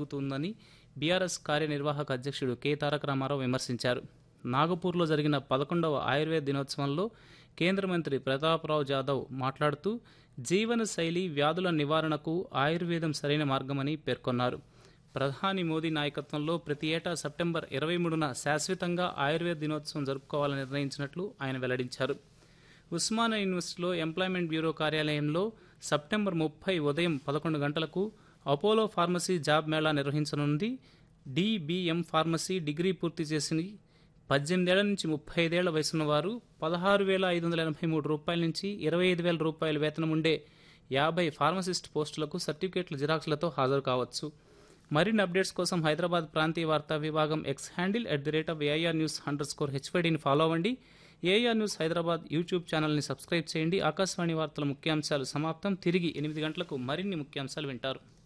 జరుగుతుందని బీఆర్ఎస్ కార్యనిర్వాహక అధ్యక్షుడు కె తారక రామారావు విమర్శించారు నాగపూర్లో జరిగిన పదకొండవ ఆయుర్వేద దినోత్సవంలో కేంద్ర మంత్రి ప్రతాప్రావు జాదవ్ మాట్లాడుతూ జీవన శైలి వ్యాధుల నివారణకు ఆయుర్వేదం సరైన మార్గమని పేర్కొన్నారు ప్రధాని మోదీ నాయకత్వంలో ప్రతి ఏటా సెప్టెంబర్ ఇరవై మూడున శాశ్వతంగా ఆయుర్వేద దినోత్సవం జరుపుకోవాలని నిర్ణయించినట్లు ఆయన వెల్లడించారు ఉస్మానియా యూనివర్సిటీలో ఎంప్లాయ్మెంట్ బ్యూరో కార్యాలయంలో సెప్టెంబర్ ముప్పై ఉదయం పదకొండు గంటలకు అపోలో ఫార్మసీ జాబ్ మేళా నిర్వహించనుంది డిబిఎం ఫార్మసీ డిగ్రీ పూర్తి చేసి పద్దెనిమిదేళ్ల నుంచి ముప్పై ఐదేళ్ల వయసున్న వారు పదహారు వేల ఐదు వందల ఎనభై మూడు రూపాయల నుంచి ఇరవై ఐదు వేల రూపాయల వేతనం ఉండే యాభై ఫార్మసిస్ట్ పోస్టులకు సర్టిఫికేట్ల జిరాక్స్లతో హాజరు కావచ్చు మరిన్ని అప్డేట్స్ కోసం హైదరాబాద్ ప్రాంతీయ వార్తా విభాగం X handle at the rate of AIR news underscore హెచ్వైడీని ఫాలో అవ్వండి ఏఆర్ న్యూస్ హైదరాబాద్ యూట్యూబ్ ఛానల్ని సబ్స్క్రైబ్ చేయండి ఆకాశవాణి వార్తల ముఖ్యాంశాలు సమాప్తం తిరిగి ఎనిమిది గంటలకు మరిన్ని ముఖ్యాంశాలు వింటారు